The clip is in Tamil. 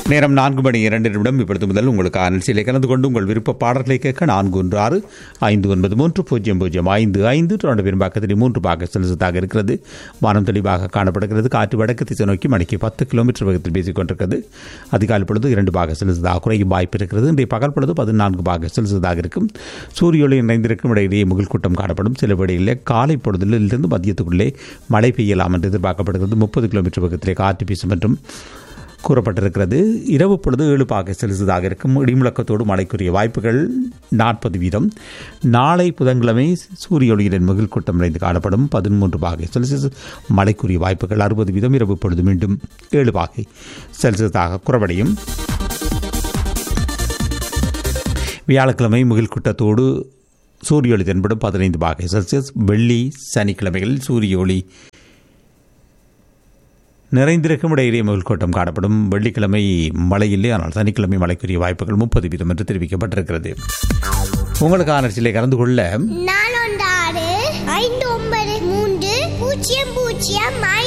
நேரம் நான்கு மணி இரண்டு நிமிடம் இப்பொழுது முதல் உங்களுக்கு அனல்சியிலே கலந்து கொண்டு உங்கள் விருப்ப பாடல்களை கேட்க நான்கு ஒன்று ஆறு ஐந்து ஒன்பது மூன்று பூஜ்ஜியம் பூஜ்ஜியம் ஐந்து ஐந்து தொடர்ந்து பெரும்பாக்கத்தில் மூன்று பாக செலுத்ததாக இருக்கிறது வானம் தெளிவாக காணப்படுகிறது காற்று வடக்கு திசை நோக்கி மணிக்கு பத்து கிலோமீட்டர் வேகத்தில் பேசிக் கொண்டிருக்கிறது அதிகாலை பொழுது இரண்டு பாக செலுத்ததாக குறையும் வாய்ப்பு இருக்கிறது இன்றைய பகல் பொழுது பதினான்கு பாக செலுத்ததாக இருக்கும் சூரிய ஒளி நிறைந்திருக்கும் இடையிலேயே முகில் கூட்டம் காணப்படும் சில வேளையில் காலை பொழுதிலிருந்து மதியத்துக்குள்ளே மழை பெய்யலாம் என்று எதிர்பார்க்கப்படுகிறது முப்பது கிலோமீட்டர் வேகத்திலே காற்று வீசும் என்றும் கூறப்பட்டிருக்கிறது இரவு பொழுது ஏழு பாக செலுத்ததாக இருக்கும் இடிமுழக்கத்தோடு மழைக்குரிய வாய்ப்புகள் நாற்பது வீதம் நாளை புதன்கிழமை சூரிய ஒளியுடன் முகில் கூட்டம் நிறைந்து காணப்படும் பதிமூன்று பாகை செல்சியஸ் மழைக்குரிய வாய்ப்புகள் அறுபது வீதம் இரவு பொழுது மீண்டும் ஏழு பாகை செல்சியஸாக குறைவடையும் வியாழக்கிழமை முகில் கூட்டத்தோடு சூரிய ஒளி தென்படும் பதினைந்து பாகை செல்சியஸ் வெள்ளி சனிக்கிழமைகளில் சூரிய ஒளி நிறைந்திருக்கும் இடையிலே முகல்கோட்டம் காணப்படும் வெள்ளிக்கிழமை மழை இல்லை ஆனால் சனிக்கிழமை மழைக்குரிய வாய்ப்புகள் முப்பது வீதம் என்று தெரிவிக்கப்பட்டிருக்கிறது உங்களுக்கான சிலை கலந்து கொள்ள நாலொன்று ஆறு ஐந்து ஒன்பது மூன்று பூஜ்ஜியம் பூஜ்ஜியம் ஐந்து